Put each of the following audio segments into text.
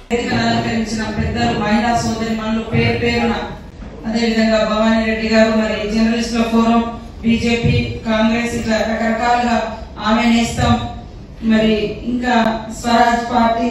వేదికను అలంకరించిన పెద్దలు మహిళా సోదరి మనులు పేరు పేరున అదేవిధంగా భవానీ రెడ్డి గారు మరి జర్నలిస్టుల ఫోరం బీజేపీ కాంగ్రెస్ ఇట్లా రకరకాలుగా ఆమె నేస్తాం మరి ఇంకా స్వరాజ్ పార్టీ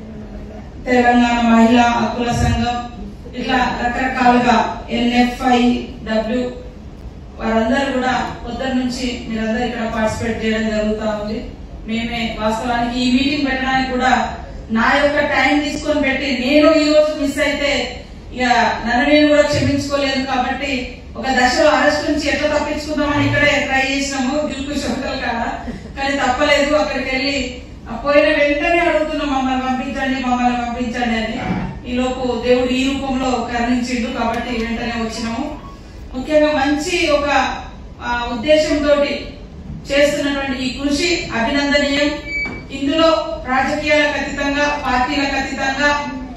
తెలంగాణ మహిళా హక్కుల సంఘం ఇట్లా రకరకాలుగా ఎన్ఎఫ్ఐ డబ్ల్యూ వారందరూ కూడా పొద్దున్న నుంచి మీరందరూ ఇక్కడ పార్టిసిపేట్ చేయడం జరుగుతా ఉంది మేమే వాస్తవానికి ఈ మీటింగ్ పెట్టడానికి కూడా నా యొక్క టైం తీసుకొని పెట్టి నేను ఈ రోజు మిస్ అయితే ఇక నన్ను నేను కూడా క్షమించుకోలేదు కాబట్టి ఒక దశలో అరెస్ట్ నుంచి ఎట్లా తప్పించుకుందామని ఇక్కడే ట్రై చేసినాము డ్యూటీ షోకల్ కాడ కానీ తప్పలేదు అక్కడికి వెళ్ళి ఆ పోయిన వెంటనే అడుగుతున్నాం మమ్మల్ని పంపించండి మమ్మల్ని పంపించండి అని ఈ లోపు దేవుడు ఈ రూపంలో కరుణించిండు కాబట్టి వెంటనే వచ్చినాము ముఖ్యంగా మంచి ఒక ఆ, ఉద్దేశంతో చేస్తున్నటువంటి ఈ కృషి అభినందనీయం ఇందులో రాజకీయాలకు అతీతంగా పార్టీలకు అతీతంగా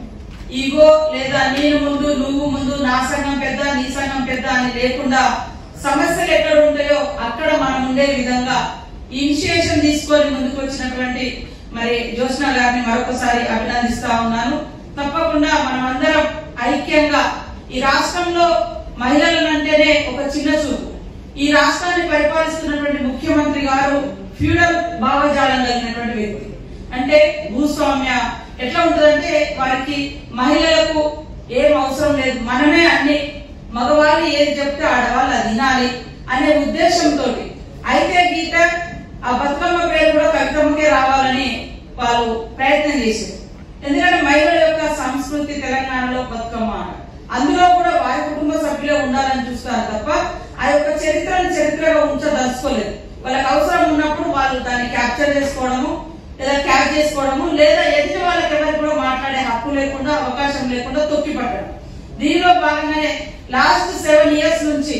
ఈగో లేదా నేను ముందు నువ్వు ముందు నా సంఘం పెద్ద నీ సంఘం పెద్ద అని లేకుండా సమస్యలు ఎక్కడ ఉంటాయో అక్కడ మనం ఉండే విధంగా ఇనిషియేషన్ తీసుకొని ముందుకు వచ్చినటువంటి మరి జ్యోత్స్న గారిని మరొకసారి అభినందిస్తా ఉన్నాను తప్పకుండా మనం అందరం ఐక్యంగా ఈ రాష్ట్రంలో మహిళలను అంటేనే ఒక చిన్న చూపు ఈ రాష్ట్రాన్ని పరిపాలిస్తున్నటువంటి ముఖ్యమంత్రి గారు ఫ్యూడల్ భావజాలం కలిగినటువంటి వ్యక్తి అంటే భూస్వామ్య ఎట్లా ఉంటుందంటే వారికి మహిళలకు ఏం అవసరం లేదు మనమే అన్ని మగవాళ్ళు ఏది చెప్తే ఆడవాళ్ళు అది వినాలి అనే ఉద్దేశంతో అయితే గీత ఆ బతుకమ్మ పేరు కూడా కవితమ్మకే రావాలని వాళ్ళు ప్రయత్నం చేశారు ఎందుకంటే మహిళల యొక్క సంస్కృతి తెలంగాణలో బతుకమ్మ ఆట. అందులో కూడా వారి కుటుంబ సభ్యులే ఉండాలని చూస్తారు తప్ప ఆ యొక్క చరిత్రను చరిత్రగా ఉంచదలుచుకోలేదు వాళ్ళకి అవసరం ఉన్నప్పుడు వాళ్ళు దాన్ని క్యాప్చర్ చేసుకోవడము లేదా క్యాచ్ చేసుకోవడము లేదా ఎదుటి వాళ్ళకి ఎవరికి కూడా మాట్లాడే హక్కు లేకుండా అవకాశం లేకుండా తొక్కి పట్టడం దీనిలో భాగంగానే లాస్ట్ సెవెన్ ఇయర్స్ నుంచి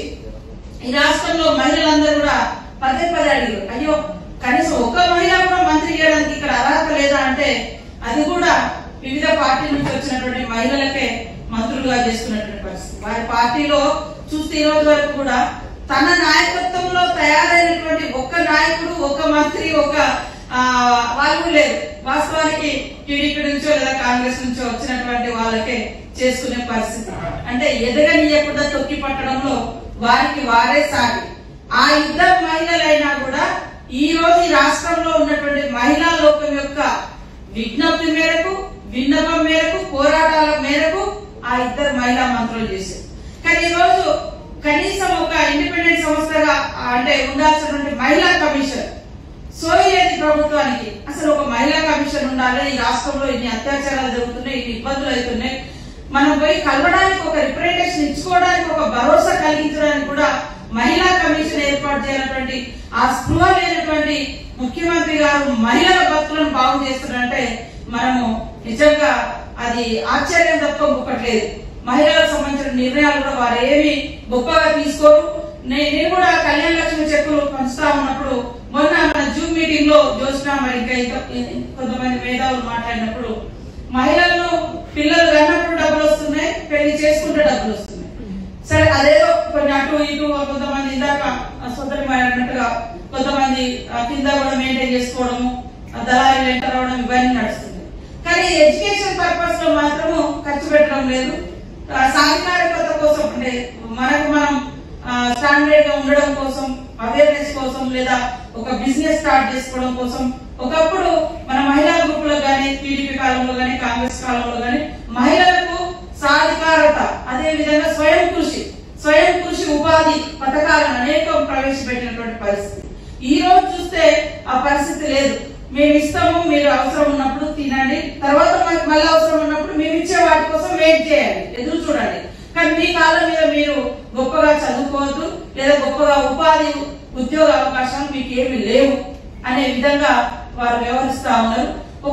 ఈ రాష్ట్రంలో మహిళలందరూ కూడా పదే పదే అడిగారు అయ్యో కనీసం ఒక మహిళ కూడా మంత్రి చేయడానికి ఇక్కడ అర్హత లేదా అంటే అది కూడా వివిధ పార్టీల నుంచి వచ్చినటువంటి మహిళలకే మంత్రులుగా చేస్తున్నటువంటి పరిస్థితి వారి పార్టీలో చూస్తే ఈ రోజు వరకు కూడా తన నాయకత్వంలో తయారైనటువంటి ఒక్క నాయకుడు ఒక మంత్రి ఒక ఆ, వాళ్ళు లేరు వాస్తవానికి టీడీపీ నుంచో లేదా కాంగ్రెస్ నుంచో వచ్చినటువంటి వాళ్ళకే చేసుకునే పరిస్థితి అంటే ఎదగనీయకుండా తొక్కి పట్టడంలో వారికి వారే సాగి ఆ ఇద్దరు మహిళలైనా కూడా ఈ రోజు ఈ రాష్ట్రంలో ఉన్నటువంటి మహిళా లోకం యొక్క విజ్ఞప్తి మేరకు విన్నపం మేరకు పోరాటాల మేరకు ఆ ఇద్దరు మహిళా మంత్రులు చేశారు కానీ ఈ రోజు కనీసం ఒక ఇండిపెండెంట్ సంస్థగా ఆ, అంటే ఉండాల్సినటువంటి మహిళా కమిషన్ సోయలేదు ప్రభుత్వానికి అసలు ఒక మహిళా కమిషన్ ఉండాలి ఈ రాష్ట్రంలో ఇన్ని అత్యాచారాలు జరుగుతున్నాయి ఇన్ని ఇబ్బందులు అవుతున్నాయి మనం పోయి కలవడానికి ఒక రిప్రజెంటేషన్ ఇచ్చుకోవడానికి ఒక భరోసా కలిగించడానికి కూడా మహిళా కమిషన్ ఏర్పాటు చేయాలన్నటువంటి ఆ స్పృహ లేనటువంటి ముఖ్యమంత్రి గారు మహిళల బతుకులను బాగు చేస్తున్నారంటే మనము నిజంగా అది ఆశ్చర్యం తప్ప ఇంకొకట్లేదు మహిళలకు సంబంధించిన నిర్ణయాలు కూడా వారు ఏమి గొప్పగా తీసుకోరు నే- నేను కూడా కళ్యాణ లక్ష్మి చెక్కులు పంచుతా ఉన్నప్పుడు మొన్న మన జూమ్ మీటింగ్ లో జ్యోత్స్న మరి ఇంకా ఇంకా కొంతమంది మేధావులు మాట్లాడినప్పుడు మహిళలను పిల్లలు కన్నప్పుడు డబ్బులు వస్తున్నాయి పెళ్లి చేసుకుంటే డబ్బులు వస్తున్నాయి సరే అదేదో కొన్ని అటు ఇటు కొంతమంది ఇందాక సొంతరి అన్నట్టుగా కొంతమంది ఆ, కింద కూడా మెయింటైన్ చేసుకోవడము ఆ దళారీలు ఎంటర్ అవడం ఇవన్నీ నడుస్తుంది కానీ ఎడ్యుకేషన్ పర్పస్ లో మాత్రము ఖర్చు పెట్టడం లేదు ఆ, సాధికారికత కోసం అంటే మనకు మనం స్టాండర్డ్ గా ఉండడం కోసం అవేర్నెస్ కోసం లేదా ఒక బిజినెస్ స్టార్ట్ చేసుకోవడం కోసం ఒకప్పుడు మన మహిళా గ్రూపులో గానీ టీడీపీ కాలంలో గానీ కాంగ్రెస్ కాలంలో గానీ మహిళలకు సాధికారత అదే విధంగా స్వయం కృషి స్వయం కృషి ఉపాధి పథకాలను అనేకం ప్రవేశపెట్టినటువంటి పరిస్థితి ఈ రోజు చూస్తే ఆ పరిస్థితి లేదు మేము ఇస్తాము మీరు అవసరం ఉన్నప్పుడు తినండి తర్వాత మాకు మళ్ళీ అవసరం ఉన్నప్పుడు మేము ఇచ్చే వాటి కోసం వెయిట్ చేయాలి ఎదురు చూడండి కానీ మీ కాలం మీద మీరు గొప్పగా చదువుకోవద్దు లేదా గొప్పగా ఉపాధి ఉద్యోగ అవకాశాలు మీకు ఏమి లేవు అనే విధంగా వారు వ్యవహరిస్తా ఉన్నారు ఒక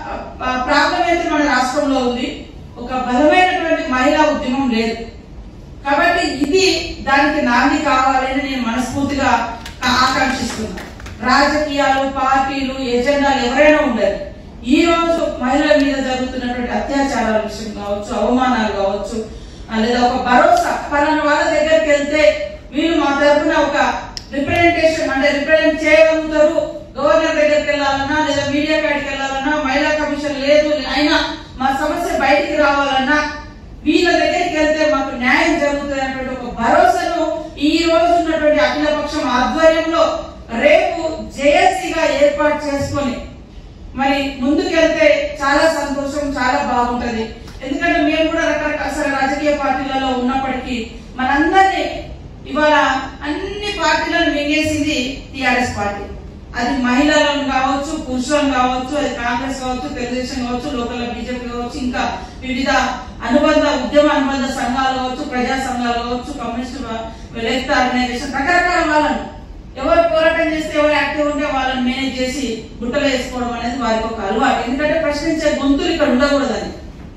ప్రాబ్లం అయితే మన రాష్ట్రంలో ఉంది ఒక బలమైనటువంటి మహిళా ఉద్యమం లేదు కాబట్టి ఇది దానికి నాంది కావాలని నేను మనస్ఫూర్తిగా ఆ- ఆకాంక్షిస్తున్నాను రాజకీయాలు పార్టీలు ఎజెండాలు ఎవరైనా ఉండరు ఈ రోజు మహిళల మీద జరుగుతున్నటువంటి అత్యాచారాల విషయం కావచ్చు అవమానాలు కావచ్చు ఆ, లేదా ఒక భరోసా పలానా వాళ్ళ దగ్గరికి వెళ్తే వీళ్ళు మా తరఫున ఒక రిప్రజెంటేషన్ అంటే రిప్రజెంట్ చేయగలుగుతారు గవర్నర్ దగ్గరికి వెళ్ళాలన్నా లేదా మీడియా కాడికి వెళ్ళాలన్నా మహిళా కమిషన్ లేదు అయినా మా సమస్య బయటికి రావాలన్నా వీళ్ళ దగ్గరికి వెళ్తే మాకు న్యాయం జరుగుతుంది అనేటువంటి ఒక భరోసాను ఈ రోజు ఉన్నటువంటి అఖిలపక్షం ఆధ్వర్యంలో రేపు జేఏసీగా ఏర్పాటు చేసుకొని మరి ముందుకెళ్తే చాలా సంతోషం చాలా బాగుంటది ఎందుకంటే మేము కూడా రకరకాల సరే రాజకీయ పార్టీలలో ఉన్నప్పటికీ మనందరినీ ఇవాళ అన్ని పార్టీలను మింగేసింది టిఆర్ఎస్ పార్టీ అది మహిళలను కావచ్చు పురుషులను కావచ్చు అది కాంగ్రెస్ కావచ్చు తెలుగుదేశం కావచ్చు లోకల్ బీజేపీ కావచ్చు ఇంకా వివిధ అనుబంధ ఉద్యమ అనుబంధ సంఘాలు కావచ్చు ప్రజా సంఘాలు కావచ్చు కమ్యూనిస్ట్ లెఫ్ట్ ఆర్గనైజేషన్ రకరకాల వాళ్ళను ఎవరు పోరాటం చేస్తే ఎవరు యాక్టివ్ ఉంటే వాళ్ళని మేనేజ్ చేసి గుట్టలు వేసుకోవడం అనేది వారికి ఒక అలవాటు ఎందుకంటే ప్రశ్నించే గొంతులు ఇక్కడ ఉండకూడదని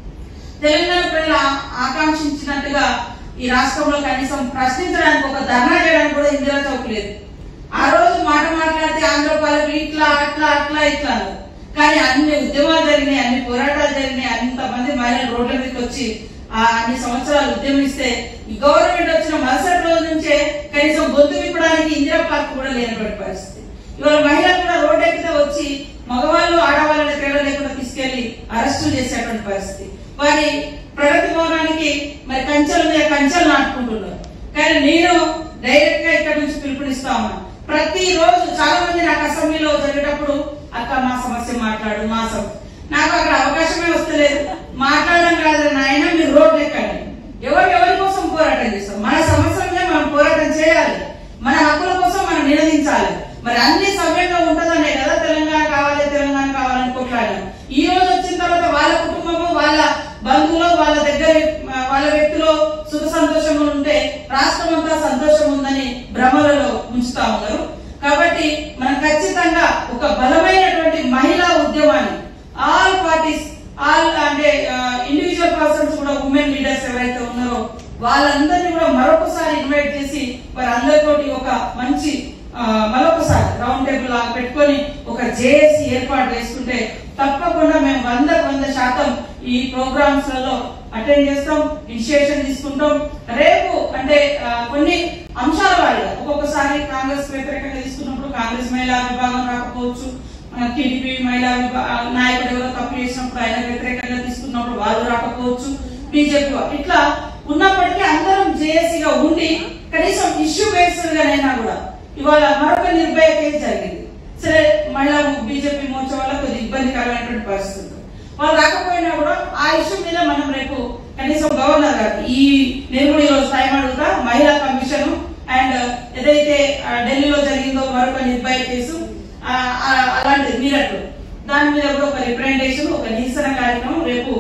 తెలంగాణ ప్రజలు ఆ- ఆకాంక్షించినట్టుగా ఈ రాష్ట్రంలో కనీసం ప్రశ్నించడానికి ఒక ధర్నా చేయడానికి కూడా ఇందిరా చౌక్ లేదు ఆ రోజు మాట మాట్లాడితే ఆంధ్ర పాలకులు ఇట్లా అట్లా అట్లా ఇట్లా అన్నారు. కానీ అన్ని ఉద్యమాలు జరిగినాయి అన్ని పోరాటాలు జరిగినాయి అంతమంది మహిళలు రోడ్ల మీదకి వచ్చి ఆ అన్ని సంవత్సరాలు ఉద్యమిస్తే ఈ గవర్నమెంట్ వచ్చిన మరుసటి రోజు నుంచే కనీసం గొంతు విప్పడానికి ఇందిరా పార్క్ కూడా లేనటువంటి పరిస్థితి ఇవాళ మహిళలు కూడా రోడ్డు ఎక్కితే వచ్చి మగవాళ్ళు ఆడవాళ్ళని తేడా లేకుండా తీసుకెళ్లి అరెస్టులు చేసేటువంటి పరిస్థితి వారి ప్రగతి భవనానికి మరి కంచెల మీద కంచెలు నాటుకుంటున్నారు కానీ నేను డైరెక్ట్ గా ఇక్కడ నుంచి పిలుపునిస్తా ఉన్నాను ప్రతి రోజు చాలా మంది నాకు అసెంబ్లీలో జరిగేటప్పుడు అక్క మా సమస్య మాట్లాడు మా సమ నాకు అక్కడ అవకాశమే వస్తలేదు మాట్లాడడం కాదు నాయన మీరు రోడ్డు ఎక్కండి ఎవరు ఎవరి కోసం పోరాటం చేస్తాం మన సమస్యల మీద మనం పోరాటం చేయాలి మన హక్కుల కోసం మనం నిలదించాలి మరి అన్ని సవ్యంగా ఉంటదనే కదా తెలంగాణ కావాలి తెలంగాణ కావాలని కొట్లాడాం ఈ రోజు వచ్చిన తర్వాత వాళ్ళ కుటుంబము వాళ్ళ బంధువులు వాళ్ళ దగ్గర వాళ్ళ వ్యక్తిలో సుఖ సంతోషంగా ఉంటే రాష్ట్రం అంతా సంతోషం ఉందని భ్రమలలో ఉంచుతా ఉన్నారు కాబట్టి మనం ఖచ్చితంగా ఒక బలమైనటువంటి మహిళా ఉద్యమాన్ని ఆల్ పార్టీస్ ఆల్ అంటే ఇండివిజువల్ పర్సన్స్ కూడా ఉమెన్ లీడర్స్ ఎవరైతే ఉన్నారో వాళ్ళందరినీ కూడా మరొకసారి ఇన్వైట్ చేసి వారి అందరితోటి ఒక మంచి ఆ, మరొకసారి రౌండ్ టేబుల్ లాగా పెట్టుకొని ఒక జేఏసీ ఏర్పాటు చేసుకుంటే తప్పకుండా మేము వందకు వంద శాతం ఈ ప్రోగ్రామ్స్ లలో అటెండ్ చేస్తాం ఇనిషియేషన్ తీసుకుంటాం రేపు అంటే ఆ, కొన్ని అంశాల వారిగా ఒక్కొక్కసారి కాంగ్రెస్ వ్యతిరేకంగా తీసుకున్నప్పుడు కాంగ్రెస్ మహిళా విభాగం రాకపోవచ్చు టీడీపీ మహిళా విభా- నాయకుడు ఎవరో తప్పు చేసినప్పుడు ఆయన వ్యతిరేకంగా తీసుకున్నప్పుడు వాళ్ళు రాకపోవచ్చు బీజేపీ ఇట్లా ఉన్నప్పటికీ అందరం జేఏసీగా ఉండి కనీసం ఇష్యూ బేస్డ్ గానైనా కూడా ఇవాళ మరొక నిర్భయ కేసు జరిగింది సరే మహిళా బీజేపీ మోర్చా వల్ల కొద్ది ఇబ్బందికరమైనటువంటి పరిస్థితి ఉంది. వాళ్ళు రాకపోయినా కూడా ఆ ఇష్యూ మీద మనం రేపు కనీసం గవర్నర్ గారు ఈ నేను కూడా ఈరోజు టైం అడుగుతా మహిళా కమిషన్ అండ్ ఏదైతే ఆ, ఢిల్లీలో జరిగిందో మరొక నిర్భయ కేసు ఆ, ఆ, అలాంటిది మీరట్లు దాని మీద కూడా ఒక రిప్రజెంటేషన్ ఒక నిరసన కార్యక్రమం రేపు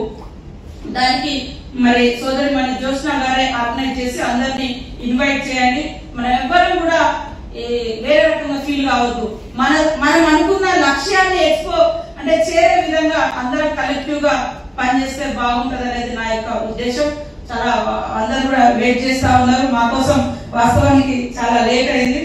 దానికి మరి సోదరి మన జ్యోత్స్న గారే ఆర్గనైజ్ చేసి అందరినీ ఇన్వైట్ చేయండి మనం ఎవ్వరం కూడా ఈ వేరే రకంగా ఫీల్ కావద్దు మన మనం అనుకున్న లక్ష్యాన్ని ఎక్కువ అంటే చేరే విధంగా అందరం కలెక్టివ్ గా పనిచేస్తే బాగుంటది అనేది నా యొక్క ఉద్దేశం చాలా అందరూ కూడా వెయిట్ చేస్తా ఉన్నారు మా కోసం వాస్తవానికి చాలా లేట్ అయింది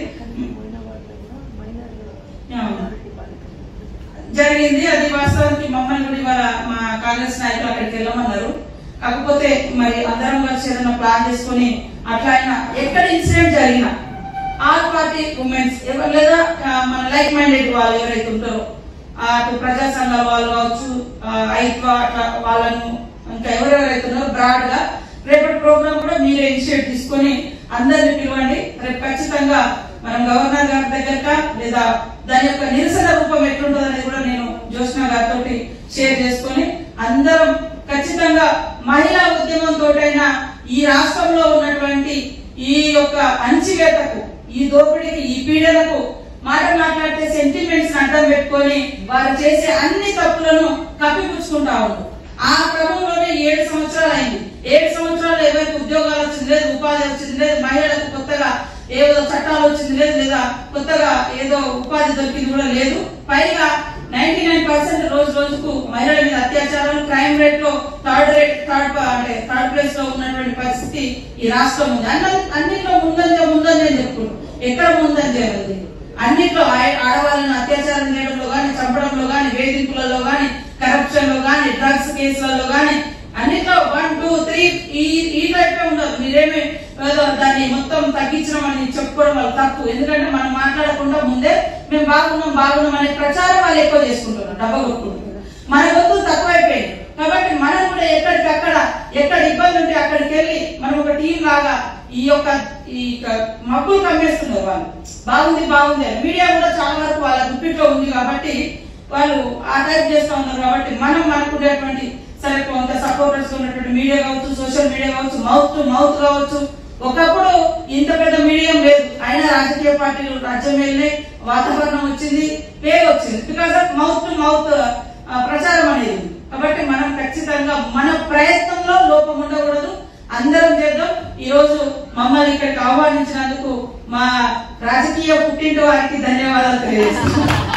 జరిగింది అది వాస్తవానికి మమ్మల్ని కూడా ఇవాళ మా కాంగ్రెస్ నాయకులు అక్కడికి వెళ్ళమన్నారు కాకపోతే మరి అందరం కలిసి ఏదైనా ప్లాన్ చేసుకొని అట్లా అయినా ఎక్కడ ఇన్సిడెంట్ జరిగినా ఆల్ పార్టీ ఉమెన్స్ ఎవరు లేదా ఆ, మన లైక్ మైండెడ్ వాళ్ళు ఎవరైతే ఉంటారో ఆ, అటు ప్రజా సంఘాల వాళ్ళు కావచ్చు ఆ, ఐక్వ అట్లా వాళ్ళను ఇంకా ఎవరెవరైతే ఉన్నారో బ్రాడ్ గా రేపటి ప్రోగ్రామ్ కూడా మీరే ఇనిషియేట్ తీసుకొని అందరిని పిలవండి రేపు ఖచ్చితంగా మనం గవర్నర్ గారి దగ్గర లేదా దాని యొక్క నిరసన రూపం ఎట్లుంటుంది అనేది కూడా నేను జ్యోత్స్న గారితో షేర్ చేసుకొని అందరం ఖచ్చితంగా మహిళా ఉద్యమం తోటైనా ఈ రాష్ట్రంలో ఉన్నటువంటి ఈ యొక్క అణచివేతకు ఈ దోపిడీకి ఈ పీడనకు మాట మాట్లాడితే సెంటిమెంట్స్ అడ్డం పెట్టుకొని వారు చేసే అన్ని తప్పులను కప్పిపుచ్చుకుంటా ఉన్నారు ఆ క్రమంలోనే ఏడు సంవత్సరాలు అయింది ఏడు సంవత్సరాలు ఎవరికి ఉద్యోగాలు వచ్చింది లేదు ఉపాధి వచ్చింది లేదు మహిళలకు కొత్తగా ఏదో చట్టాలు వచ్చింది లేదు లేదా కొత్తగా ఏదో ఉపాధి దొరికింది కూడా లేదు పైగా నైన్టీ నైన్ పర్సెంట్ రోజు రోజుకు మహిళల మీద అత్యాచారాలు క్రైమ్ రేట్ లో థర్డ్ రేట్ థర్డ్ అంటే థర్డ్ ప్లేస్ లో ఉన్నటువంటి పరిస్థితి ఈ రాష్ట్రం ఉంది అన్న అన్నిట్లో ముందంజ ముందంజ అని చెప్పుకుంటాం ఎక్కడ ముందంజ ఉంది అన్నిట్లో ఆయ- ఆడవాళ్ళని అత్యాచారం చేయడంలో గాని చంపడంలో గాని వేధింపులలో గాని కరప్షన్ లో గాని డ్రగ్స్ కేసులలో గాని అన్నిట్లో వన్ టూ త్రీ ఈ ఈ టైప్ ఉండదు మీరేమి ఏదో దాన్ని మొత్తం తగ్గించడం చెప్పుకోవడం వల్ల తప్పు ఎందుకంటే మనం మాట్లాడకుండా ముందే మేము బాగున్నాం బాగున్నాం అనే ప్రచారం వాళ్ళు ఎక్కువ చేసుకుంటున్నారు డబ్బా కొట్టుకుంటున్నారు మన గొంతు తక్కువైపోయింది కాబట్టి కాబట్టి మనం కూడా ఎక్కడికక్కడ ఎక్కడ ఇబ్బంది ఉంటే అక్కడికి వెళ్ళి మనం ఒక టీం లాగా ఈ యొక్క ఈ క- మబ్బులు కమ్మేస్తున్నారు వాళ్ళు బాగుంది బాగుంది అని. మీడియా కూడా చాలా వరకు వాళ్ళ గుప్పిట్లో ఉంది కాబట్టి వాళ్ళు ఆ టైప్ చేస్తూ ఉన్నారు కాబట్టి మనం మనకున్నటువంటి సరే కొంత సపోర్టర్స్ ఉన్నటువంటి మీడియా కావచ్చు సోషల్ మీడియా కావచ్చు మౌత్ టు మౌత్ కావచ్చు ఒకప్పుడు ఇంత పెద్ద మీడియం లేదు అయినా రాజకీయ పార్టీలు రాజ్యం వెళ్ళినాయి వాతావరణం వచ్చింది పేరు వచ్చింది because of mouth to mouth ప్రచారం అనేది ఉంది. కాబట్టి మనం ఖచ్చితంగా మన ప్రయత్నంలో లోపం ఉండకూడదు అందరం చేద్దాం ఈ రోజు మమ్మల్ని ఇక్కడికి ఆహ్వానించినందుకు మా రాజకీయ పుట్టింటి వారికి ధన్యవాదాలు తెలియజేస్తున్నాం